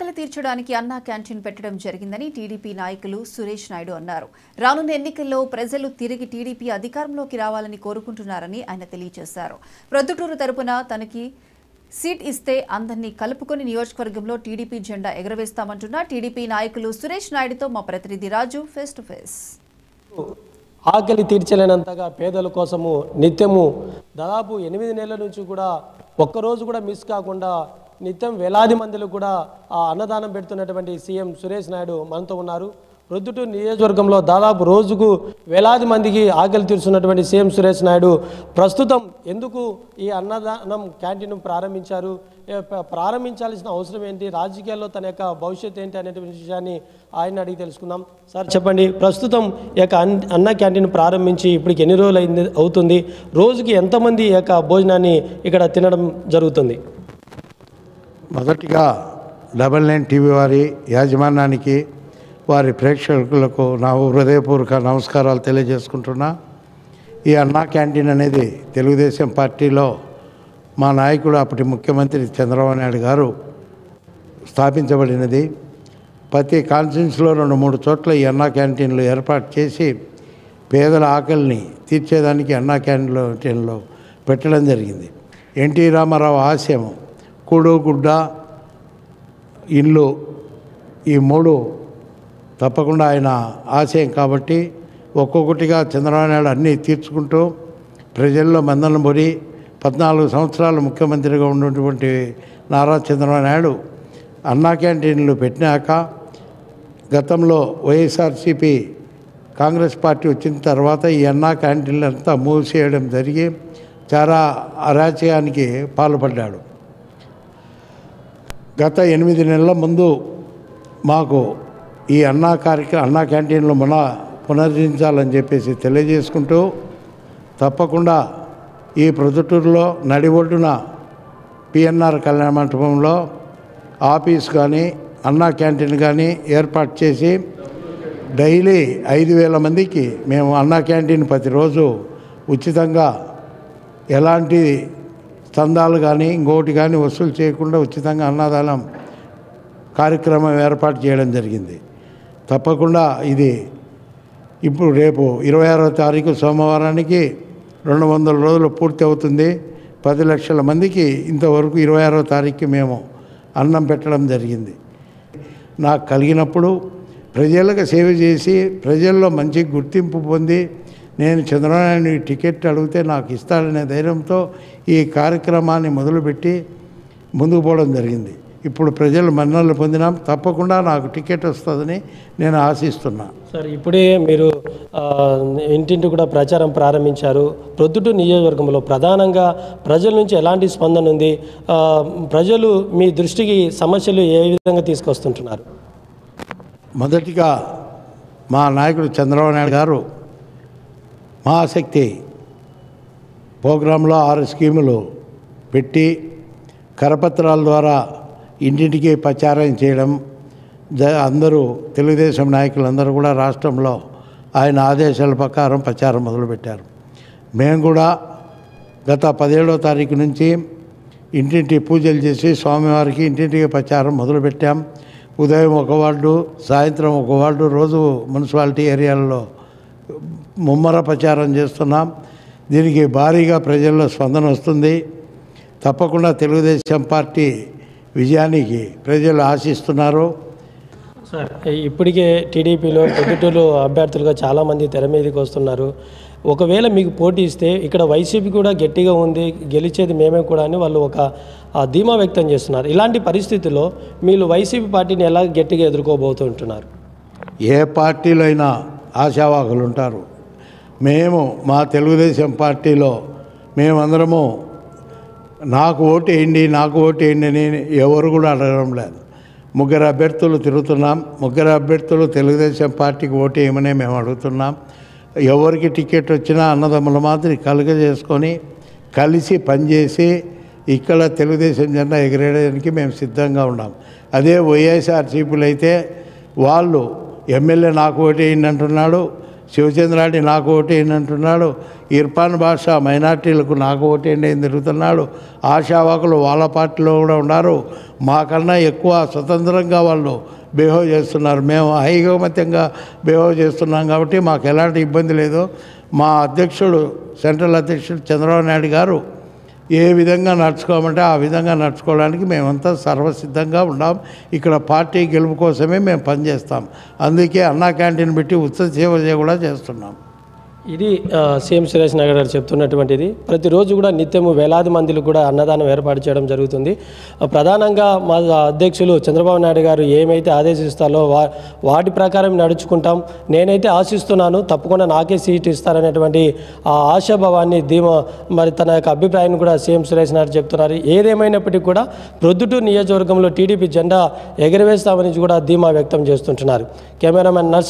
ఆకలి తీర్చడానికి అన్నా క్యాంటీన్ పెట్టడం జరిగిందని టీడీపీ నాయకులు సురేష్ నాయుడు అన్నారు రానున్న ఎన్నికల్లో ప్రజలు తిరిగి టీడీపీ అధికారంలోకి రావాలని కోరుకుంటున్నారని ఆయన తెలియజేశారు ప్రొద్దుటూరు తరపున తనకి సీట్ ఇస్తే అందరినీ కలుపుకొని నియోజకవర్గంలో టీడీపీ జెండా ఎగరవేస్తామంటున్న టీడీపీ నాయకులు సురేష్ నాయుడుతో మా ప్రతినిధి రాజు ఫేస్ టు ఫేస్ ఆకలి తీర్చలేనంతగా పేదల కోసము నిత్యము దాదాపు ఎనిమిది నెలల నుంచి కూడా ఒక్కరోజు కూడా మిస్ కాకుండా నిత్యం వేలాది మందిలో కూడా ఆ అన్నదానం పెడుతున్నటువంటి సీఎం సురేష్ నాయుడు మనతో ఉన్నారు రొద్దుటూరు నియోజకవర్గంలో దాదాపు రోజుకు వేలాది మందికి ఆకలి తీరుస్తున్నటువంటి సీఎం సురేష్ నాయుడు ప్రస్తుతం ఎందుకు ఈ అన్నదానం క్యాంటీన్ ప్రారంభించారు ఏ ప- ప్రారంభించాల్సిన అవసరం ఏంటి రాజకీయాల్లో తన యొక్క భవిష్యత్తు ఏంటి అనేటువంటి విషయాన్ని ఆయన అడిగి తెలుసుకుందాం సార్ చెప్పండి ప్రస్తుతం ఈ యొక్క అన్- అన్న క్యాంటీన్ ప్రారంభించి ఇప్పటికి ఎన్ని రోజులు అయింది అవుతుంది రోజుకి ఎంతమంది ఈ యొక్క భోజనాన్ని ఇక్కడ తినడం జరుగుతుంది మొదటిగా డబల్ నైన్ టీవీ వారి యాజమాన్యానికి వారి ప్రేక్షకులకు నా హృదయపూర్వక నమస్కారాలు తెలియజేసుకుంటున్నా ఈ అన్నా క్యాంటీన్ అనేది తెలుగుదేశం పార్టీలో మా నాయకుడు అప్పటి ముఖ్యమంత్రి చంద్రబాబు నాయుడు గారు స్థాపించబడినది ప్రతి కాన్స్టిట్యూన్సీలో రెండు మూడు చోట్ల ఈ అన్నా క్యాంటీన్లు ఏర్పాటు చేసి పేదల ఆకలిని తీర్చేదానికి అన్నా క్యాంటీన్లో క్యాంటీన్లో పెట్టడం జరిగింది ఎన్టీ రామారావు ఆశయం కూడు గుడ్డ ఇల్లు ఈ మూడు తప్పకుండా ఆయన ఆశయం కాబట్టి ఒక్కొక్కటిగా చంద్రబాబు నాయుడు అన్నీ తీర్చుకుంటూ ప్రజల్లో మందన పొడి పద్నాలుగు సంవత్సరాలు ముఖ్యమంత్రిగా ఉన్నటువంటి నారా చంద్రబాబు నాయుడు అన్నా క్యాంటీన్లు పెట్టినాక గతంలో వైఎస్ఆర్సీపీ కాంగ్రెస్ పార్టీ వచ్చిన తర్వాత ఈ అన్నా క్యాంటీన్లు అంతా మూసేయడం జరిగి చాలా అరాచకానికి పాల్పడ్డాడు గత ఎనిమిది నెలల ముందు మాకు ఈ అన్నా కార్యక్రమం అన్నా క్యాంటీన్లు మన పునరుద్ధరించాలని చెప్పేసి తెలియజేసుకుంటూ తప్పకుండా ఈ ప్రొద్దుటూరులో నడి ఒడ్డున పిఎన్ఆర్ కళ్యాణ మంటపంలో ఆఫీస్ కానీ అన్నా క్యాంటీన్ కానీ ఏర్పాటు చేసి డైలీ ఐదు వేల మందికి మేము అన్నా క్యాంటీన్ ప్రతిరోజు ఉచితంగా ఎలాంటి చందాలు కానీ ఇంకోటి కానీ వసూలు చేయకుండా ఉచితంగా అన్నదానం కార్యక్రమం ఏర్పాటు చేయడం జరిగింది తప్పకుండా ఇది ఇప్పుడు రేపు ఇరవై ఆరో తారీఖు సోమవారానికి రెండు వందల రోజులు పూర్తి అవుతుంది పది లక్షల మందికి ఇంతవరకు ఇరవై ఆరో తారీఖుకి మేము అన్నం పెట్టడం జరిగింది నాకు కలిగినప్పుడు ప్రజలకు సేవ చేసి ప్రజల్లో మంచి గుర్తింపు పొంది నేను చంద్రబాబు టికెట్ అడిగితే నాకు ఇస్తాడనే ధైర్యంతో ఈ కార్యక్రమాన్ని మొదలుపెట్టి ముందుకు పోవడం జరిగింది ఇప్పుడు ప్రజలు మన్నలు పొందినాం తప్పకుండా నాకు టికెట్ వస్తుందని నేను ఆశిస్తున్నా సార్ ఇప్పుడే మీరు ఆ, ఇంటింటి కూడా ప్రచారం ప్రారంభించారు ప్రొద్దుటూరు నియోజకవర్గంలో ప్రధానంగా ప్రజల నుంచి ఎలాంటి స్పందన ఉంది ఆ, ప్రజలు మీ దృష్టికి సమస్యలు ఏ విధంగా తీసుకొస్తుంటున్నారు మొదటిగా మా నాయకుడు చంద్రబాబు నాయుడు గారు మహాశక్తి ప్రోగ్రాంలో ఆరు స్కీములు పెట్టి కరపత్రాల ద్వారా ఇంటింటికి ప్రచారం చేయడం జ అందరూ తెలుగుదేశం నాయకులందరూ కూడా రాష్ట్రంలో ఆయన ఆదేశాల ప్రకారం ప్రచారం మొదలుపెట్టారు మేము కూడా గత పదిహేడో తారీఖు నుంచి ఇంటింటి పూజలు చేసి స్వామివారికి ఇంటింటికి ప్రచారం మొదలుపెట్టాం ఉదయం ఒక వార్డు సాయంత్రం ఒక వార్డు రోజు మున్సిపాలిటీ ఏరియాల్లో ముమ్మర ప్రచారం చేస్తున్నాం దీనికి భారీగా ప్రజల్లో స్పందన వస్తుంది తప్పకుండా తెలుగుదేశం పార్టీ విజయానికి ప్రజలు ఆశిస్తున్నారు సార్ ఇప్పటికే టీడీపీలో పొద్దుటూరు అభ్యర్థులుగా చాలామంది తెర మీదకి వస్తున్నారు ఒకవేళ మీకు పోటీ ఇస్తే ఇక్కడ వైసీపీ కూడా గట్టిగా ఉంది గెలిచేది మేమే కూడా అని వాళ్ళు ఒక ఆ, ధీమా వ్యక్తం చేస్తున్నారు ఇలాంటి పరిస్థితుల్లో మీరు వైసీపీ పార్టీని ఎలా గట్టిగా ఎదుర్కోబోతుంటున్నారు ఏ పార్టీలో అయినా ఆశావాహులు ఉంటారు మేము మా తెలుగుదేశం పార్టీలో మేమందరము నాకు ఓటు వేయండి నాకు ఓటు వేయండి అని ఎవరు కూడా అడగడం లేదు ముగ్గురు అభ్యర్థులు తిరుగుతున్నాం ముగ్గురు అభ్యర్థులు తెలుగుదేశం పార్టీకి ఓటు వేయమని మేము అడుగుతున్నాం ఎవరికి టికెట్ వచ్చినా అన్నదమ్ముల మాదిరి కలుగజేసుకొని కలిసి పనిచేసి ఇక్కడ తెలుగుదేశం జెండా ఎగిరేయడానికి మేము సిద్ధంగా ఉన్నాం అదే వైఎస్ఆర్సీపీలు అయితే వాళ్ళు ఎమ్మెల్యే నాకు ఓటేయండి అంటున్నాడు శివచంద్రారెడ్డి నాకు ఓటేయండి అంటున్నాడు ఇర్ఫాన్ బాషా మైనార్టీలకు నాకు ఓటేయండి అని తిరుగుతున్నాడు ఆశావాకులు వాళ్ళ పార్టీలో కూడా ఉన్నారు మాకన్నా ఎక్కువ స్వతంత్రంగా వాళ్ళు బిహేవ్ చేస్తున్నారు మేము ఐకమత్యంగా బిహేవ్ చేస్తున్నాం కాబట్టి మాకు ఎలాంటి ఇబ్బంది లేదు మా అధ్యక్షుడు సెంట్రల్ అధ్యక్షుడు చంద్రబాబు నాయుడు గారు ఏ విధంగా నడుచుకోమంటే ఆ విధంగా నడుచుకోవడానికి మేమంతా సర్వసిద్ధంగా ఉన్నాం ఇక్కడ పార్టీ గెలుపు కోసమే మేము పనిచేస్తాం అందుకే అన్నా క్యాంటీన్ పెట్టి ఉచిత సేవ కూడా చేస్తున్నాం ఇది ఆ, సీఎం సురేష్ నగర్ గారు చెప్తున్నటువంటిది ప్రతిరోజు కూడా నిత్యము వేలాది మందికి కూడా అన్నదానం ఏర్పాటు చేయడం జరుగుతుంది ఆ, ప్రధానంగా మా అధ్యక్షులు చంద్రబాబు నాయుడు గారు ఏమైతే ఆదేశిస్తారో వా వాటి ప్రకారం నడుచుకుంటాం నేనైతే ఆశిస్తున్నాను తప్పకుండా నాకే సీట్ ఇస్తారనేటువంటి ఆ ఆశాభావాన్ని ధీమా మరి తన యొక్క అభిప్రాయాన్ని కూడా సీఎం సురేష్ నాయుడు చెప్తున్నారు ఏదేమైనప్పటికీ కూడా ప్రొద్దుటూరు నియోజకవర్గంలో టీడీపీ జెండా ఎగరవేస్తామని కూడా ధీమా వ్యక్తం చేస్తుంటున్నారు కెమెరామెన్ నర్స్